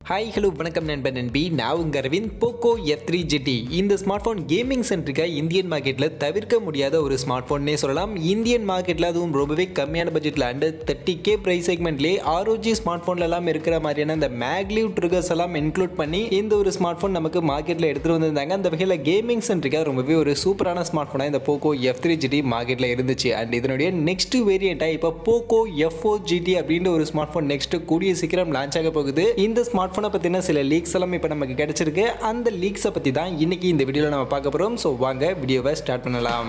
hi hello வணக்கம் நண்பன் நண்பி நான் உங்க Arvind Poco F three GT இந்த ஸ்மார்ட் ஃபோன் கேமிங் சென்ட்ரிக்கா இந்தியன் மார்க்கெட்டில் தவிர்க்க முடியாத ஒரு ஸ்மார்ட் ஃபோன்னே சொல்லலாம் இந்தியன் மார்க்கெட்டில் அதுவும் ரொம்பவே கம்மியான பட்ஜெட்டில் அண்டர் தேர்ட்டி கே ப்ரைஸ் செக்மெண்ட்லேயே ஆரோஜி ஸ்மார்ட் ஃபோன்லலாம் இருக்கிற மாதிரியான அந்த மேக்லிவ் ட்ரிகர்ஸ் எல்லாம் இன்க்ளூட் பண்ணி இந்த ஒரு ஸ்மார்ட் ஃபோன் நமக்கு மார்க்கெட்டில் எடுத்துகிட்டு வந்திருந்தாங்க அந்த வகையில் கேமிங் சென்ட்ரிக்கா ரொம்பவே ஒரு சூப்பரான ஸ்மார்ட் ஃபோனாக இந்த போக்கோ எஃப் த்ரீ ஜிடி மார்க்கெட்டில் இருந்துச்சு அண்ட் இதனுடைய நெக்ஸ்ட் வேரியண்ட்டாக இப்போ போக்கோ எஃப் ஃபோர் ஜிடி அப்படின்ற ஒரு ஸ்மார்ட் ஃபோன் நெக்ஸ்ட் கூடிய சீக்கிரம் லான்ச் ஆக போகுது இந்த ஸ்மார்ட் ஃபோனை பற்றின சில லீக்ஸ் எல்லாம் இப்போ நமக்கு கிடைச்சிருக்கு அந்த லீக்ஸை பற்றி தான் இன்னைக்கு இந்த வீடியோவில் நம்ம பார்க்க போகிறோம் ஸோ வாங்க வீடியோவை ஸ்டார்ட் பண்ணலாம்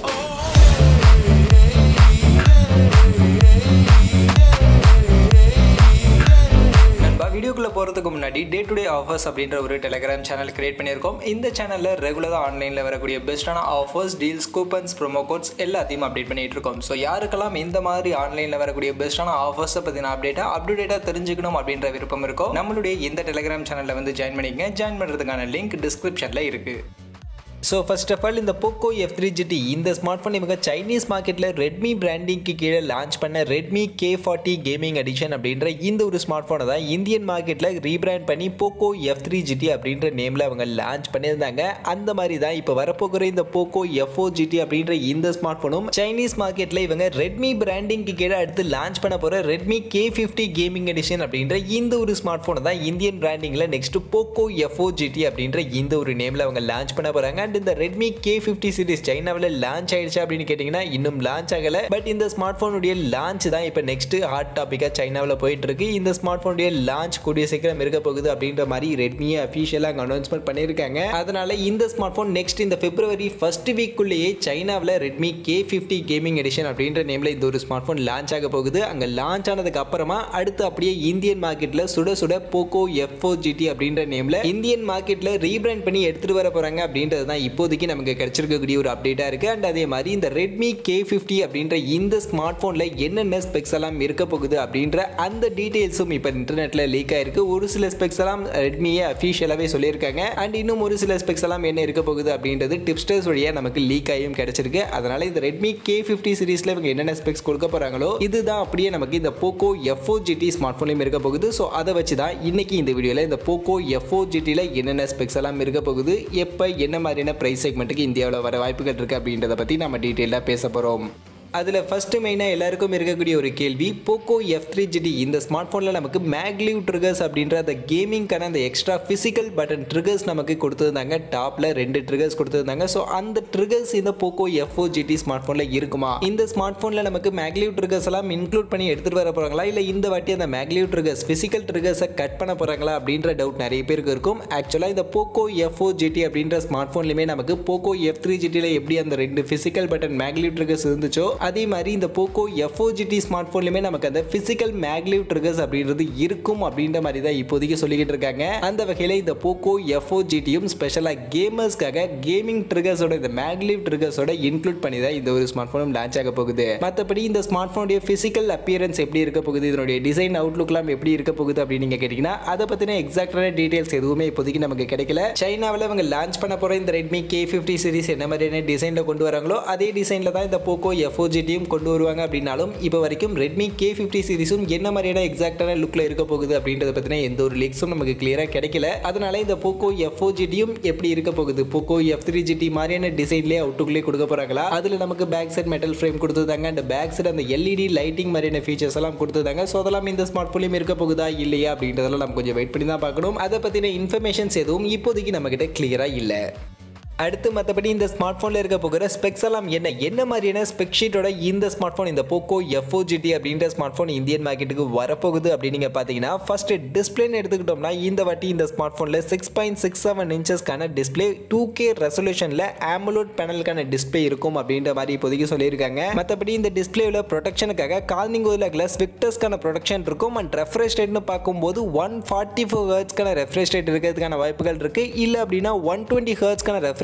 நண்பா வீடியோக்குள்ளே போகிறதுக்கு முன்னாடி டே டு டே ஆஃபர்ஸ் அப்படின்ற ஒரு டெலிகிராம் சேனல் கிரியேட் பண்ணியிருக்கோம் இந்த சேனலில் ரெகுலராக ஆன்லைனில் வரக்கூடிய பெஸ்ட்டான offers deals coupons promo codes எல்லாத்தையும் அப்டேட் பண்ணிட்டு இருக்கோம் ஸோ யாருக்கெல்லாம் இந்த மாதிரி ஆன்லைனில் வரக்கூடிய பெஸ்ட்டான ஆஃபர்ஸை பற்றின அப்டேட்டாக அப்டேட்டாக தெரிஞ்சுக்கணும் அப்படின்ற விருப்பம் இருக்கோ நம்மளுடைய இந்த டெலிகிராம் சேனலில் வந்து ஜாயின் பண்ணிக்கங்க ஜாயின் பண்ணுறதுக்கான லிங்க் டிஸ்கிரிப்ஷனில் இருக்குது ஸோ ஃபர்ஸ்ட் ஆஃப் ஆல் இந்த போக்கோ எஃப் த்ரீ ஜிடி இந்த ஸ்மார்ட் ஃபோன் இவங்க சைனீஸ் மார்க்கெட்டில் ரெட்மி பிராண்டிங்க்கு கீழே லான்ச் பண்ண Redmi K forty gaming edition அப்படின்ற இந்த ஒரு ஸ்மார்ட் ஃபோனை தான் இந்தியன் மார்க்கெட்டில் ரீபிராண்ட் பண்ணி போக்கோ எஃப் த்ரீ ஜிடி அப்படின்ற நேமில் அவங்க லான்ச் பண்ணியிருந்தாங்க அந்த மாதிரி தான் இப்போ வரப்போகிற இந்த போக்கோ எஃப் ஓ ஜிடி அப்படின்ற இந்த ஸ்மார்ட் ஃபோனும் சைனீஸ் மார்க்கெட்டில் இவங்க ரெட்மி பிராண்டிங்க்கு கீழே அடுத்து லான்ச் பண்ண போகிற Redmi K fifty gaming edition அப்படின்ற இந்த ஒரு ஸ்மார்ட் ஃபோனை தான் இந்தியன் பிராண்டிங்கில் next Poco F O GT அப்படின்ற இந்த ஒரு நேமில் அவங்க லான்ச் பண்ண போகிறாங்க அண்ட் இந்த ரெட்மி கே ஃபிஃப்டி சீரிஸ் சைனாவில் லான்ச் ஆயிடுச்சா அப்படின்னு கேட்டிங்கன்னா இன்னும் லான்ச் ஆகலை பட் இந்த ஸ்மார்ட் ஃபோனுடைய லான்ச் தான் இப்போ நெக்ஸ்ட் ஹாட் டாப்பிக்காக சைனாவில் போயிட்டு இருக்கு இந்த ஸ்மார்ட் ஃபோனுடைய லான்ச் கூடிய சீக்கிரம் இருக்க போகுது அப்படின்ற மாதிரி ரெட்மியை அஃபீஷியலாக அங்கே அனௌன்ஸ்மெண்ட் பண்ணியிருக்காங்க அதனால இந்த ஸ்மார்ட் ஃபோன் நெக்ஸ்ட் இந்த பிப்ரவரி ஃபர்ஸ்ட் வீக்குள்ளேயே சைனாவில் Redmi K fifty gaming edition அப்படின்ற நேமில் இந்த ஒரு ஸ்மார்ட் ஃபோன் லான்ச் ஆக போகுது அங்கே லான்ச் ஆனதுக்கு அப்புறமா அடுத்து அப்படியே இந்தியன் மார்க்கெட்டில் சுட சுட போக்கோ எஃப் ஃபோர் ஜிடி அப்படின்ற நேமில் இந்தியன் மார்க்கெட்டில் ரீபிராண்ட் பண்ணி எடுத்துகிட்டு வர போகிறாங்க அப்படின்றது தான் இப்போதைக்கு நமக்கு கிடைச்சிருக்கக்கூடிய ஒரு அப்டேட்டாக இருக்குது அண்ட் அதே மாதிரி இந்த ரெட்மி கே ஃபிஃப்டி அப்படின்ற இந்த ஸ்மார்ட் ஃபோனில் என்னென்ன ஸ்பெக்ஸ் எல்லாம் இருக்க போகுது அப்படின்ற அந்த டீட்டெயில்ஸும் இப்போ இன்டர்நெட்டில் லீக் ஆயிருக்கு ஒரு சில ஸ்பெக்ஸ் எல்லாம் ரெட்மியை அஃபீஷியலாகவே சொல்லியிருக்காங்க அண்ட் இன்னும் ஒரு சில ஸ்பெக்ஸ் எல்லாம் என்ன இருக்க போகுது அப்படின்றது டிப்ஸ்டர்ஸ் வழியாக நமக்கு லீக் ஆகியும் கிடைச்சிருக்கு அதனால இந்த ரெட்மி கே ஃபிஃப்டி சீரீஸில் இவங்க என்னென்ன ஸ்பெக்ஸ் கொடுக்க போகிறாங்களோ இதுதான் அப்படியே நமக்கு இந்த போக்கோ எஃப்ஓ ஜிடி ஸ்மார்ட் ஃபோன்லையும் இருக்க போகுது ஸோ அதை வச்சு தான் இன்னைக்கு இந்த வீடியோவில் இந்த போக்கோ எஃப்ஓ ஜிடியில் என்னென்ன ஸ்பெக்ஸ் எல்லாம் இருக்க போகுது எப்போ என்ன மாதிரியான ப்ரைஸ் செக்மெண்ட்டுக்கு இந்தியாவில் வர வாய்ப்புகள் இருக்குது அப்படின்றத பற்றி நம்ம டீட்டெயிலாக பேச போகிறோம் அதில் ஃபஸ்ட்டு மெயினாக எல்லாருக்கும் இருக்கக்கூடிய ஒரு கேள்வி போக்கோ எஃப் த்ரீ ஜிடி இந்த ஸ்மார்ட் ஃபோனில் நமக்கு மேக்லிவ் ட்ரிகர்ஸ் அப்படின்ற அந்த கேமிங்க்கான அந்த எக்ஸ்ட்ரா ஃபிசிக்கல் பட்டன் ட்ரிகர்ஸ் நமக்கு கொடுத்துருந்தாங்க டாப்பில் ரெண்டு ட்ரிகர்ஸ் கொடுத்துருந்தாங்க ஸோ அந்த ட்ரிகர்ஸ் இந்த Poco F O GT smart ஃபோனில் இருக்குமா இந்த ஸ்மார்ட் ஃபோனில் நமக்கு மேக்லிவ் ட்ரிகர்ஸ் எல்லாம் இன்க்ளூட் பண்ணி எடுத்துகிட்டு வர போகிறாங்களா இல்லை இந்த வாட்டி அந்த மேக்லிவ் ட்ரிகர்ஸ் ஃபிசிக்கல் ட்ரிகர்ஸை கட் பண்ண போகிறாங்களா அப்படின்ற டவுட் நிறைய பேருக்கு இருக்கும் ஆக்சுவலாக இந்த போக்கோ எஃப் ஓ ஜிடி அப்படின்ற ஸ்மார்ட் ஃபோன்லையுமே நமக்கு போக்கோ எஃப் த்ரீ ஜிடியில் எப்படி அந்த ரெண்டு ஃபிசிக்கல் பட்டன் மேக்லிவ் ட்ரிகர்ஸ் இருந்துச்சோ அதே மாதிரி இந்த போக்கோ எஃப்ஓஜிடி ஸ்மார்ட் ஃபோன்லையுமே நமக்கு அந்த ஃபிசிக்கல் மேக்லிவ் ட்ரிகர்ஸ் அப்படின்றது இருக்கும் அப்படின்ற மாதிரி தான் இப்போதைக்கு சொல்லிக்கிட்டு இருக்காங்க அந்த வகையில் இந்த போக்கோ எஃப்ஓஜிடியும் ஸ்பெஷலாக கேமர்ஸ்க்காக கேமிங் ட்ரிகர்ஸோட இந்த மேக்லிவ் ட்ரிகர்ஸோட இன்க்ளூட் பண்ணி தான் இந்த ஒரு ஸ்மார்ட் ஃபோனும் லான்ச் ஆக போகுது மற்றபடி இந்த ஸ்மார்ட் ஃபோனுடைய ஃபிசிக்கல் அப்பியரன்ஸ் எப்படி இருக்க போகுது இதனுடைய டிசைன் அவுட்லுக்லாம் எப்படி இருக்க போகுது அப்படின்னு நீங்கள் கேட்டிங்கன்னா அதை பற்றின எக்ஸாக்டான டீட்டெயில்ஸ் எதுவுமே இப்போதைக்கு நமக்கு கிடைக்கல சைனாவில் அவங்க லான்ச் பண்ண போகிற இந்த ரெட்மி கே ஃபிஃப்டி சீரிஸ் என்ன மாதிரியான டிசைனில் கொண்டு வராங்களோ அதே டிசைனில் தான் இந்த போக்கோ எஃப்ஓஜிடியும் கொண்டு வருவாங்க அப்படின்னாலும் இப்போ வரைக்கும் ரெட்மி கே ஃபிஃப்டி சீரிஸும் என்ன மாதிரியான எக்ஸாக்டான லுக்கில் இருக்க போகுது அப்படின்றத பற்றின எந்த ஒரு லீக்ஸும் நமக்கு கிளியராக கிடைக்கல அதனால இந்த போக்கோ எஃப்ஓ ஜிடியும் எப்படி இருக்க போகுது போக்கோ எஃப் த்ரீ ஜிடி மாதிரியான டிசைன்லேயே அவுட்டுக்குள்ளே கொடுக்க போகிறாங்களா அதில் நமக்கு பேக் சைட் மெட்டல் ஃப்ரேம் கொடுத்துருந்தாங்க அந்த பேக் சைடு அந்த எல்இடி லைட்டிங் மாதிரியான ஃபீச்சர்ஸ் எல்லாம் கொடுத்துருந்தாங்க ஸோ அதெல்லாம் இந்த ஸ்மார்ட் ஃபோன்லையும் இருக்க போகுதா இல்லையா அப்படின்றதெல்லாம் நம்ம கொஞ்சம் வெயிட் பண்ணி தான் பார்க்கணும் அதை பற்றின இன்ஃபர்மேஷன்ஸ் எதுவும் இப்போதைக்கு நம்மக்கிட்ட கிளியராக இல்லை அடுத்து மற்றபடி இந்த ஸ்மார்ட் ஃபோனில் இருக்க போகிற ஸ்பெக்ஸ் எல்லாம் என்ன என்ன மாதிரியான ஸ்பெக் ஷீட்டோட இந்த ஸ்மார்ட் ஃபோன் இந்த போக்கோ எஃப்ஓ ஜிடி அப்படின்ற ஸ்மார்ட் ஃபோன் இந்தியன் மார்க்கெட்டுக்கு வரப்போகுது அப்படின்னு நீங்கள் பார்த்தீங்கன்னா ஃபர்ஸ்ட் டிஸ்பிளேன்னு எடுத்துக்கிட்டோம்னா இந்த வாட்டி இந்த ஸ்மார்ட் ஃபோனில் சிக்ஸ் பாயிண்ட் சிக்ஸ் செவன் இன்ச்சஸ்க்கான டிஸ்பிளே டூ கே ரெசல்யூஷனில் ஆம்பலோட் பேனலுக்கான டிஸ்பிளே இருக்கும் அப்படின்ற மாதிரி இப்போதைக்கு சொல்லியிருக்காங்க மற்றபடி இந்த டிஸ்பிளேவில் ப்ரொடெக்ஷனுக்காக கால்னிங் ஒரு கிளாஸ் விக்டர்ஸ்க்கான ப்ரொடெக்ஷன் இருக்கும் அண்ட் ரெஃப்ரெஷ் ரேட்னு பார்க்கும்போது ஒன் ஃபார்ட்டி ஃபோர் ஹர்ட்ஸ்க்கான ரெஃப்ரெஷ் ரேட் இருக்கிறதுக்கான வாய்ப்புகள் இருக்குது இல்லை அப்படின்னா ஒன் டுவெண்ட்டி ஹர்ட்ஸ்க்கான ரெஃப்ரெஷ்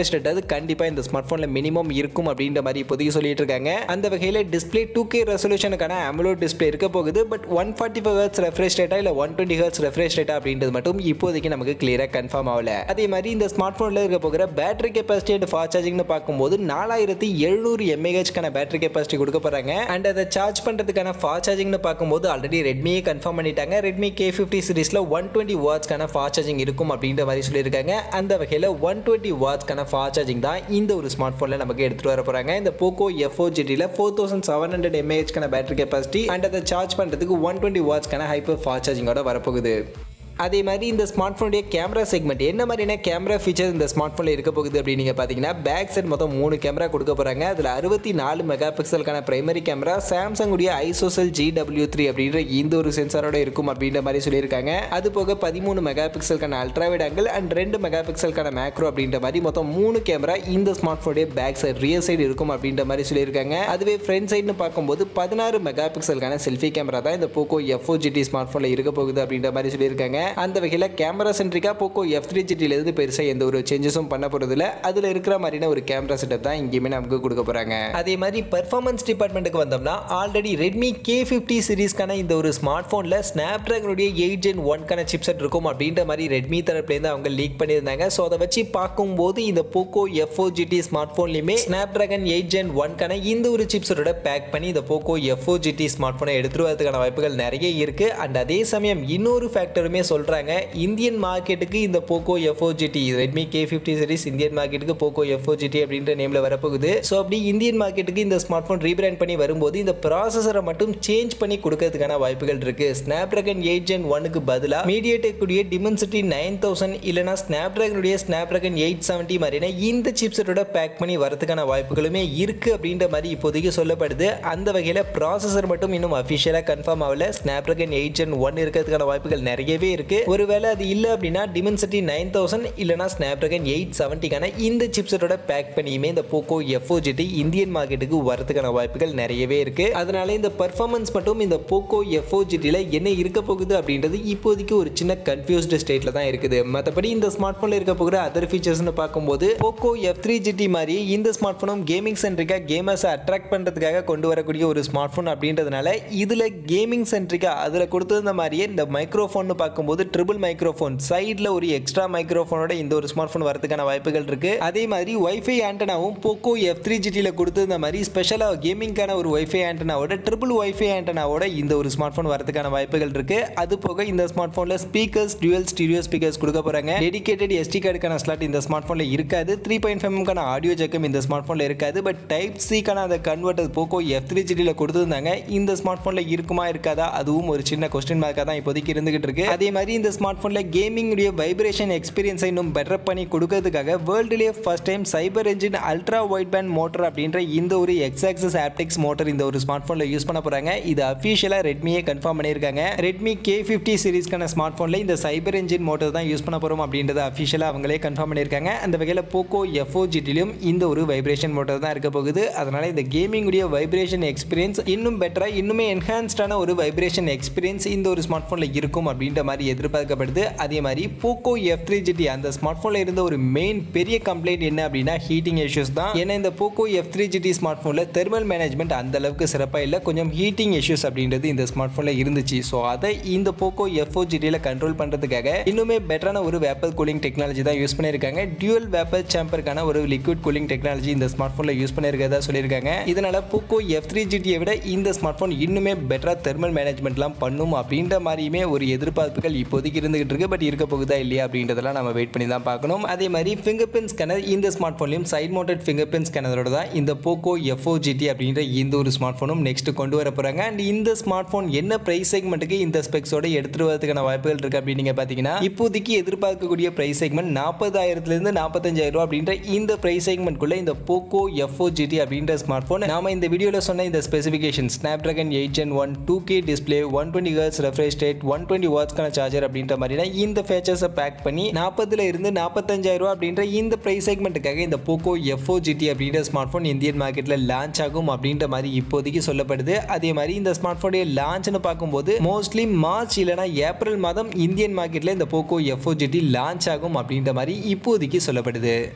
ரெஃப்ரெஷ் ரேட் அது கண்டிப்பாக இந்த ஸ்மார்ட் ஃபோனில் மினிமம் இருக்கும் அப்படின்ற மாதிரி இப்போதைக்கு சொல்லிட்டு இருக்காங்க அந்த வகையில் டிஸ்பிளே டூ கே ரெசல்யூஷனுக்கான AMOLED டிஸ்பிளே இருக்க போகுது but one forty five hertz refresh ரேட்டா இல்லை ஒன் டுவெண்ட்டி ஹர்ட்ஸ் ரெஃப்ரெஷ் ரேட்டா அப்படின்றது மட்டும் இப்போதைக்கு நமக்கு கிளியராக கன்ஃபார்ம் ஆகல அதே மாதிரி இந்த ஸ்மார்ட் ஃபோனில் இருக்க போகிற பேட்டரி கெப்பாசிட்டி அண்ட் ஃபாஸ்ட் சார்ஜிங்னு பார்க்கும்போது நாலாயிரத்தி எழுநூறு எம்ஏஹெச்க்கான பேட்டரி கெப்பாசிட்டி கொடுக்க போகிறாங்க அண்ட் அதை சார்ஜ் பண்ணுறதுக்கான ஃபாஸ்ட் சார்ஜிங்னு பார்க்கும்போது ஆல்ரெடி ரெட்மியே கன்ஃபார்ம் பண்ணிட்டாங்க ரெட்மி கே ஃபிஃப்டி சீரிஸில் ஒன் டுவெண்ட்டி வாட்ஸ்க்கான ஃபாஸ்ட் சார்ஜிங் இருக்கும் அப்படின்ற மாதிரி சொல்லியிருக்காங்க அந்த வகையில் ஒன் டுவெண்ட்டி வாட்ஸ்க்கான ஃபாஸ்ட் சார்ஜிங் தான் இந்த ஒரு ஸ்மார்ட் ஃபோனில் நமக்கு எடுத்துகிட்டு வர போகிறாங்க இந்த போக்கோ எஃப்ஓ ஜிடியில் ஃபோர் தௌசண்ட் செவன் ஹண்ட்ரட் எம்ஏஹெச்க்கான பேட்டரி கெப்பாசிட்டி அண்ட் அதை சார்ஜ் பண்ணுறதுக்கு ஒன் டுவெண்ட்டி வாட்ஸ்க்கான ஹைப்பர் ஃபாஸ்ட் சார்ஜிங்கோட வரப்போகுது அதே மாதிரி இந்த ஸ்மார்ட் ஃபோனுடைய கேமரா செக்மெண்ட் என்ன மாதிரியான கேமரா ஃபீச்சர் இந்த ஸ்மார்ட் ஃபோனில் இருக்க போகுது அப்படின்னு நீங்கள் பார்த்தீங்கன்னா பேக் சைட் மொத்தம் மூணு கேமரா கொடுக்க போகிறாங்க அதில் அறுபத்தி நாலு மெகா பிக்சலுக்கான பிரைமரி கேமரா சாம்சங் உடைய ஐசோசெல் ஜி டபிள்யூ த்ரீ அப்படின்ற இந்த ஒரு சென்சாரோட இருக்கும் அப்படின்ற மாதிரி சொல்லியிருக்காங்க அது போக பதிமூணு மெகா பிக்சலுக்கான அல்ட்ராவைட் ஆங்கிள் அண்ட் ரெண்டு மெகா பிக்சலுக்கான மேக்ரோ அப்படின்ற மாதிரி மொத்தம் மூணு கேமரா இந்த ஸ்மார்ட் ஃபோனுடைய பேக் சைடு ரியர் சைடு இருக்கும் அப்படின்ற மாதிரி சொல்லியிருக்காங்க அதுவே ஃப்ரண்ட் சைடுன்னு பார்க்கும்போது பதினாறு மெகா பிக்சலுக்கான செல்ஃபி கேமரா தான் இந்த போக்கோ எஃப்ஓ ஜிடி ஸ்மார்ட் ஃபோனில் இருக்க போகுது அப்படின்ற மாதிரி சொல்லியிருக்காங்க அந்த வகையில் கேமரா சென்ட்ரிக்காக போக்கோ எஃப் த்ரீ ஜிடிலேருந்து பெருசாக எந்த ஒரு சேஞ்சஸும் பண்ண போகிறதில்ல அதில் இருக்கிற மாதிரியான ஒரு கேமரா செட்டப் தான் இங்கேயுமே நமக்கு கொடுக்க போகிறாங்க அதே மாதிரி பர்ஃபார்மன்ஸ் டிபார்ட்மெண்ட்டுக்கு வந்தோம்னா ஆல்ரெடி ரெட்மி கே ஃபிஃப்டி சீரீஸ்க்கான இந்த ஒரு ஸ்மார்ட் ஃபோனில் ஸ்னாப் ட்ராகனுடைய எயிட் ஜென் ஒன்க்கான சிப்செட் இருக்கும் அப்படின்ற மாதிரி ரெட்மி தரப்புலேருந்து அவங்க லீக் பண்ணியிருந்தாங்க ஸோ அதை வச்சு பார்க்கும்போது இந்த போக்கோ எஃப்ஓ ஜிடி ஸ்மார்ட் ஃபோன்லையுமே ஸ்னாப் ட்ராகன் எயிட் ஜென் ஒன்க்கான இந்த ஒரு சிப்செட்டோட பேக் பண்ணி இந்த போக்கோ எஃப்ஓ ஜிடி ஸ்மார்ட் ஃபோனை எடுத்துட்டு வரதுக்கான வாய்ப்புகள் நிறைய இருக்கு அண்ட் அதே சமயம் இன்னொரு ஃபேக்டருமே சொல்றாங்க இந்தியன் மார்க்கெட்டுக்கு இந்த Poco F O GT Redmi K fifty series Indian மார்க்கெட்டுக்கு போக்கோ எஃப்ஓ ஜிடி அப்படின்ற நேம்ல வரப்போகுது ஸோ அப்படி இந்தியன் மார்க்கெட்டுக்கு இந்த ஸ்மார்ட் ஃபோன் ரீபிராண்ட் பண்ணி வரும்போது இந்த ப்ராசஸரை மட்டும் சேஞ்ச் பண்ணி கொடுக்கறதுக்கான வாய்ப்புகள் இருக்கு ஸ்னாப் ட்ராகன் எயிட் ஜென் ஒனுக்கு பதிலாக மீடியடெக் உடைய டிமென்சிட்டி நைன் தௌசண்ட் இல்லைனா ஸ்னாப் ட்ராகனுடைய ஸ்னாப் ட்ராகன் எயிட் செவன்ட்டி மாதிரியான இந்த சிப்செட்டோட பேக் பண்ணி வரதுக்கான வாய்ப்புகளுமே இருக்கு அப்படின்ற மாதிரி இப்போதைக்கு சொல்லப்படுது அந்த வகையில் ப்ராசஸர் மட்டும் இன்னும் அஃபிஷியலாக கன்ஃபார்ம் ஆகல snap dragon eight gen one இருக்கிறதுக்கான வாய்ப்புகள் நிறையவே இருக்கு ஒருவேளை அது இல்லை அப்படின்னா டிமென்சிட்டி நைன் தௌசண்ட் இல்லைனா ஸ்னாப் ட்ராகன் எயிட் செவன்ட்டிக்கான இந்த சிப்செட்டோட பேக் பண்ணியுமே இந்த போக்கோ எஃப்ஓ ஜிடி இந்தியன் மார்க்கெட்டுக்கு வரதுக்கான வாய்ப்புகள் நிறையவே இருக்கு அதனால இந்த பர்ஃபார்மன்ஸ் மட்டும் இந்த போக்கோ எஃப்ஓ ஜிடியில் என்ன இருக்க போகுது அப்படின்றது இப்போதைக்கு ஒரு சின்ன கன்ஃபியூஸ்டு ஸ்டேட்டில் தான் இருக்குது மற்றபடி இந்த ஸ்மார்ட் ஃபோனில் இருக்க போகிற அதர் ஃபீச்சர்ஸ்னு பார்க்கும்போது போக்கோ எஃப் த்ரீ ஜிடி மாதிரி இந்த ஸ்மார்ட் ஃபோனும் கேமிங் சென்ட்ரிக்காக கேமர்ஸை அட்ராக்ட் பண்ணுறதுக்காக கொண்டு வரக்கூடிய ஒரு ஸ்மார்ட் ஃபோன் அப்படின்றதுனால இதில் கேமிங் சென்ட்ரிக்காக அதில் கொடுத்திருந்த மாதிரியே இந்த மைக்ரோஃபோன் பார்க்கும்போது ட்ரிபிள் மைக்ரோஃபோன் சைடில் ஒரு எக்ஸ்ட்ரா மைக்ரோஃபோனோட இந்த ஒரு ஸ்மார்ட் ஃபோன் வரதுக்கான வாய்ப்புகள் இருக்கு அதே மாதிரி வைஃபை ஆண்டனாவும் போக்கோ எஃப் த்ரீ ஜிடியில் கொடுத்திருந்த மாதிரி ஸ்பெஷலாக கேமிங்கான ஒரு வைஃபை ஆண்டனாவோட ட்ரிபிள் வைஃபை ஆண்டனாவோட இந்த ஒரு ஸ்மார்ட் ஃபோன் வரதுக்கான வாய்ப்புகள் இருக்கு அது போக இந்த ஸ்மார்ட் ஃபோனில் ஸ்பீக்கர்ஸ் டியூவல் ஸ்டீரியோ ஸ்பீக்கர்ஸ் கொடுக்க போறாங்க டெடிகேட்டட் எஸ்டி கார்டுக்கான ஸ்லாட் இந்த ஸ்மார்ட் ஃபோனில் இருக்காது த்ரீ பாயிண்ட் ஃபைவ்க்கான ஆடியோ ஜெக்கம் இந்த ஸ்மார்ட் ஃபோனில் இருக்காது பட் டைப் சிக்கான அந்த கன்வெர்ட்டர் போக்கோ எஃப் த்ரீ ஜிடியில் கொடுத்துருந்தாங்க இந்த ஸ்மார்ட் ஃபோனில் இருக்குமா இருக்காதா அதுவும் ஒரு சின்ன கொஸ்டின் மார்க்காக தான் இப்போதைக்கு இருந்துகிட்டு இருக்கு அதே மாதிரி இந்த ஸ்மார்ட் ஃபோனில் கேமிங்குடைய வைப்ரேஷன் எக்ஸ்பீரியன்ஸை இன்னும் பெட்டர் பண்ணி கொடுக்கறதுக்காக வேர்ல்டுலேயே first time cyber engine ultra wide band motor அப்படின்ற இந்த ஒரு எக்ஸ் ஆக்சஸ் ஆப்டெக்ஸ் மோட்டர் இந்த ஒரு ஸ்மார்ட் ஃபோனில் யூஸ் பண்ண போகிறாங்க இது அஃபிஷியலாக ரெட்மியே கன்ஃபார்ம் பண்ணியிருக்காங்க ரெட்மி கே ஃபிஃப்டி சீரிஸ்க்கான ஸ்மார்ட் ஃபோனில் இந்த சைபர் என்ஜின் மோட்டர் தான் யூஸ் பண்ண போகிறோம் அப்படின்றத அஃபிஷியலாக அவங்களே கன்ஃபார்ம் பண்ணியிருக்காங்க அந்த வகையில் போக்கோ எஃப்ஓ ஜிடிலும் இந்த ஒரு வைப்ரேஷன் மோட்டர் தான் இருக்க போகுது அதனால் இந்த கேமிங்குடைய வைப்ரேஷன் எக்ஸ்பீரியன்ஸ் இன்னும் பெட்டராக இன்னுமே என்ஹான்ஸ்டான ஒரு வைப்ரேஷன் எக்ஸ்பீரியன்ஸ் இந்த ஒரு ஸ்மார்ட் ஃபோனில் இருக்கும் அப்படின்ற மாதிரி எதிர்பார்க்கப்படுது அதே மாதிரி போக்கோ எஃப் த்ரீ ஜிடி அந்த ஸ்மார்ட் ஃபோனில் இருந்த ஒரு மெயின் பெரிய கம்ப்ளைண்ட் என்ன அப்படின்னா ஹீட்டிங் இஷ்யூஸ் தான் ஏன்னா இந்த Poco F three GT smart ஃபோனில் தெர்மல் மேனேஜ்மெண்ட் அந்த அளவுக்கு சிறப்பாக இல்லை கொஞ்சம் ஹீட்டிங் இஷ்யூஸ் அப்படின்றது இந்த ஸ்மார்ட் ஃபோனில் இருந்துச்சு ஸோ அதை இந்த போக்கோ எஃப்ஓ ஜிடியில் கண்ட்ரோல் பண்ணுறதுக்காக இன்னுமே பெட்டரான ஒரு வேப்பல் கூலிங் டெக்னாலஜி தான் யூஸ் பண்ணியிருக்காங்க டியூவல் வேப்பல் சாம்பருக்கான ஒரு லிக்விட் கூலிங் டெக்னாலஜி இந்த ஸ்மார்ட் ஃபோனில் யூஸ் பண்ணியிருக்கிறதா சொல்லியிருக்காங்க இதனால போக்கோ எஃப் த்ரீ ஜிடியை விட இந்த ஸ்மார்ட் ஃபோன் இன்னுமே பெட்டராக தெர்மல் மேனேஜ்மெண்ட்லாம் பண்ணும் அப்படின்ற மாதிரியுமே ஒரு எதிர்பார்ப்புகள் இப்போதைக்கு இருந்துகிட்டு இருக்கு பட் இருக்க போகுதா இல்லையா அப்படின்றதெல்லாம் நம்ம வெயிட் பண்ணி தான் பார்க்கணும் அதே மாதிரி ஃபிங்கர் பிரிண்ட் ஸ்கேனர் இந்த ஸ்மார்ட் ஃபோன்லையும் சைட் மவுண்டட் ஃபிங்கர் பிரிண்ட் ஸ்கேனரோட தான் இந்த போக்கோ எஃப்ஓ ஜிடி அப்படின்ற இந்த ஒரு ஸ்மார்ட் ஃபோனும் நெக்ஸ்ட் கொண்டு வர போகிறாங்க அண்ட் இந்த ஸ்மார்ட் ஃபோன் என்ன ப்ரைஸ் செக்மெண்ட்டுக்கு இந்த ஸ்பெக்ஸோட எடுத்துட்டு வரதுக்கான வாய்ப்புகள் இருக்கு அப்படின்னு நீங்கள் பார்த்தீங்கன்னா இப்போதைக்கு எதிர்பார்க்கக்கூடிய ப்ரைஸ் செக்மெண்ட் நாற்பதாயிரத்துலேருந்து நாற்பத்தஞ்சாயிரம் ரூபா அப்படின்ற இந்த ப்ரைஸ் செக்மெண்ட்குள்ள இந்த போக்கோ எஃப்ஓ ஜிடி அப்படின்ற ஸ்மார்ட் ஃபோன் நாம இந்த வீடியோவில் சொன்ன இந்த specification snap dragon eight gen one two K display one twenty hertz refresh rate one twenty வாட்ஸ்க்கான சார்ஜர் அப்படின்ற மாதிரினா இந்த ஃபேச்சர்ஸை பேக் பண்ணி நாற்பதுல இருந்து நாற்பத்தஞ்சாயிரம் ரூபா அப்படின்ற இந்த ப்ரைஸ் செக்மெண்ட்டுக்காக இந்த போக்கோ எஃப்ஓ ஜிடி அப்படின்ற ஸ்மார்ட் ஃபோன் இந்தியன் மார்க்கெட்டில் லான்ச் ஆகும் அப்படின்ற மாதிரி இப்போதைக்கு சொல்லப்படுது அதே மாதிரி இந்த ஸ்மார்ட் ஃபோனுடைய லான்ச்னு பார்க்கும்போது மோஸ்ட்லி மார்ச் இல்லைனா ஏப்ரல் மாதம் இந்தியன் மார்க்கெட்டில் இந்த போக்கோ எஃப்ஓ ஜிடி லான்ச் ஆகும் அப்படின்ற மாதிரி இப்போதைக்கு சொல்லப்படுது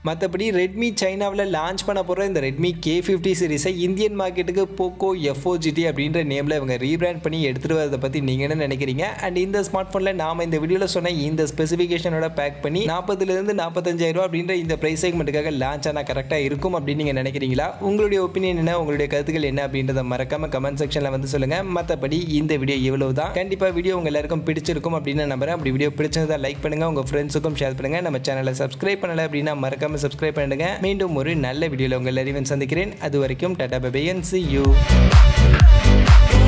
மற்றபடி ரெட்மி சைனாவில் லான்ச் பண்ண போகிற இந்த ரெட்மி கே ஃபிஃப்டி சீரிஸை இந்தியன் மார்க்கெட்டுக்கு போக்கோ எஃப்ஓஜிடி அப்படின்ற நேமில் இவங்க ரீபிராண்ட் பண்ணி எடுத்துகிட்டு வரதை பற்றி நீங்கள் என்ன நினைக்கிறீங்க அண்ட் இந்த ஸ்மார்ட் ஃபோனில் நாம் இந்த வீடியோவில் சொன்ன இந்த ஸ்பெசிஃபிகேஷனோட பேக் பண்ணி நாற்பதுலேருந்து நாற்பத்தஞ்சாயிரம் அப்படின்ற இந்த ப்ரைஸ் செக்மெண்ட்டுக்காக லான்ச் ஆனால் கரெக்டாக இருக்கும் அப்படின்னு நீங்கள் நினைக்கிறீங்களா உங்களுடைய ஒப்பீனியன் என்ன உங்களுடைய கருத்துக்கள் என்ன அப்படின்றத மறக்காம கமெண்ட் செக்ஷனில் வந்து சொல்லுங்கள் மற்றபடி இந்த வீடியோ இவ்வளவு தான் கண்டிப்பாக வீடியோ உங்கள் எல்லாருக்கும் பிடிச்சிருக்கும் அப்படின்னு நம்புறேன் அப்படி வீடியோ பிடிச்சிருந்தா லைக் பண்ணுங்கள் உங்கள் ஃப்ரெண்ட்ஸுக்கும் ஷேர் பண்ணுங்கள் நம்ம சேனலை சப்ஸ்கிரைப் பண்ணலை அப்படின்னா மறக்காம சப்ஸ்கிரைப் பண்ணுங்க மீண்டும் ஒரு நல்ல வீடியோவில் உங்கள் எல்லாரையும் சந்திக்கிறேன் அது வரைக்கும் டாடா பபையன் சி யூ